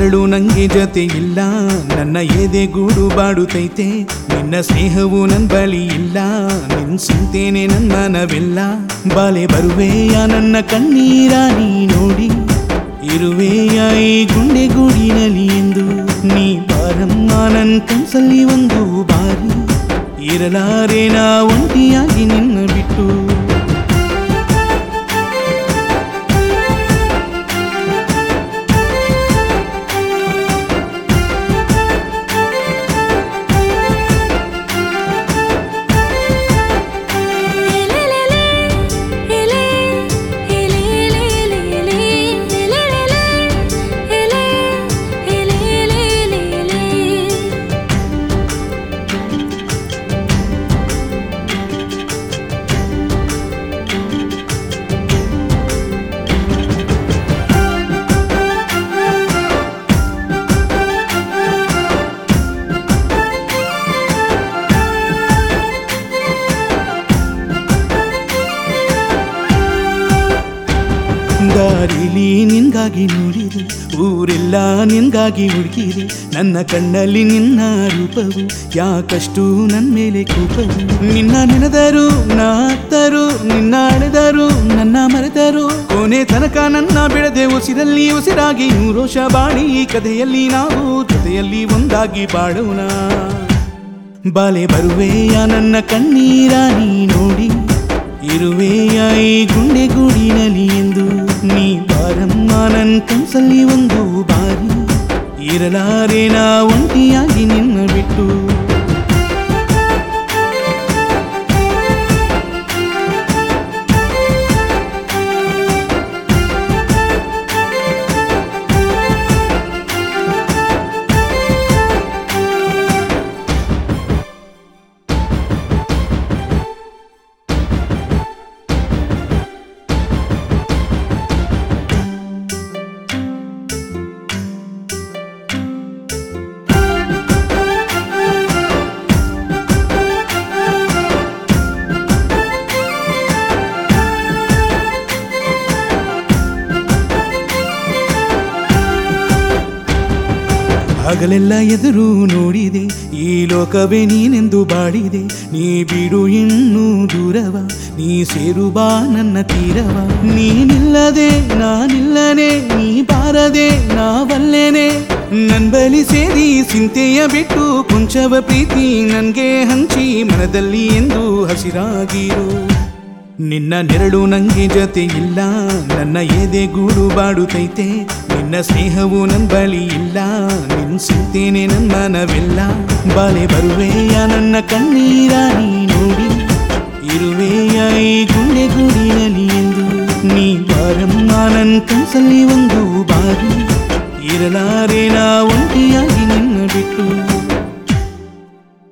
ನೆರಳು ನಂಗೆ ಜೊತೆ ಇಲ್ಲ ನನ್ನ ಎದೆ ಗೂಡು ಬಾಡುತ್ತೈತೆ ನಿನ್ನ ಸ್ನೇಹವು ನನ್ ಬಳಿ ಇಲ್ಲ ನಿನ್ ಚಿಂತೇನೆ ನನ್ನ ಮನವೆಲ್ಲ ಬಾಲೆ ಬರುವೆಯ ನನ್ನ ಕಣ್ಣೀರ ನೀ ನೋಡಿ ಇರುವೆಯ ಈ ಗುಂಡೆ ಗೂಡಿನಲ್ಲಿ ಎಂದು ನೀ ಬಾರಮ್ಮ ನನ್ ಕನ್ಸಲ್ಲಿ ಒಂದು ಬಾರಿ ಇರಲಾರೆ ನಾ ಒಂಟಿಯಾಗಿ ನಿನ್ನ ಬಿಟ್ಟು ದಾರಿಲಿ ನಿನ್ಗಾಗಿ ನೋಡಿದೆ ಊರೆಲ್ಲ ನಿನ್ಗಾಗಿ ಹುಡುಕಿದೆ ನನ್ನ ಕಣ್ಣಲ್ಲಿ ನಿನ್ನ ರೂಪವು ಯಾಕಷ್ಟು ನನ್ ಮೇಲೆ ಕೋಪವು ನಿನ್ನ ನೆನೆದರು ನಾ ಅತ್ತರು ನಿನ್ನ ಅಳೆದರು ನನ್ನ ಮರೆತರು ಕೊನೆ ತನಕ ನನ್ನ ಬಿಡದೆ ಉಸಿರಲ್ಲಿ ಉಸಿರಾಗಿ ನೂರೋಷ ಬಾಳಿ ಈ ಕಥೆಯಲ್ಲಿ ನಾವು ಜೊತೆಯಲ್ಲಿ ಒಂದಾಗಿ ಬಾಳೋಣ ಬಾಲೆ ಬರುವೆಯ ನನ್ನ ಕಣ್ಣೀರ ನೀ ನೋಡಿ ಇರುವೆಯ ಈ ಗುಂಡೆ ಗೂಡಿನಲ್ಲಿ ಎಂದು ನೀ ಬಾರಮ್ಮ ನನ್ ಕನ್ಸಲ್ಲಿ ಒಂದು ಬಾರಿ ಇರಲಾರೆ ನಾ ಒಂಟಿಯಾಗಿ ನಿನ್ನ ಬಿಟ್ಟು ಹಗಲೆಲ್ಲ ಎದುರು ನೋಡಿದೆ ಈ ಲೋಕವೇ ನೀನೆಂದು ಬಾಡಿದೆ ನೀ ಬಿಡು ಇನ್ನೂ ದೂರವ ನೀ ಸೇರು ಬಾ ನನ್ನ ತೀರವ ನೀನಿಲ್ಲದೆ ನಾನಿಲ್ಲನೆ ನೀ ಬಾರದೆ ನಾವಲ್ಲೇನೆ ನನ್ ಬಲಿ ಸೇರಿ ಚಿಂತೆಯ ಬಿಟ್ಟು ಕೊಂಚವ ಪ್ರೀತಿ ನನ್ಗೆ ಹಂಚಿ ಮನದಲ್ಲಿ ಎಂದು ಹಸಿರಾಗಿರು ನಿನ್ನ ನೆರಳು ನಂಗೆ ಜೊತೆ ಇಲ್ಲ ನನ್ನ ಎದೆ ಗೂಡು ಬಾಡುತ್ತೈತೆ ನಿನ್ನ ಸ್ನೇಹವು ನನ್ ಬಳಿ ಇಲ್ಲ ನಿನ್ ಚಿಂತೇನೆ ನನ್ನ ಮನವೆಲ್ಲ ಬಾಲೆ ಬರುವೆಯ ನನ್ನ ಕಣ್ಣೀರ ನೀ ನೋಡಿ ಇರುವೆಯ ಈ ಗುಂಡೆ ಗೂಡಿನಲ್ಲಿ ಎಂದು ನೀ ಬಾರಮ್ಮ ನನ್ ಕನ್ಸಲ್ಲಿ ಒಂದು ಬಾರಿ ಇರಲಾರೆ ನಾ ಒಂಟಿಯಾಗಿ ನಿನ್ನ ಬಿಟ್ಟು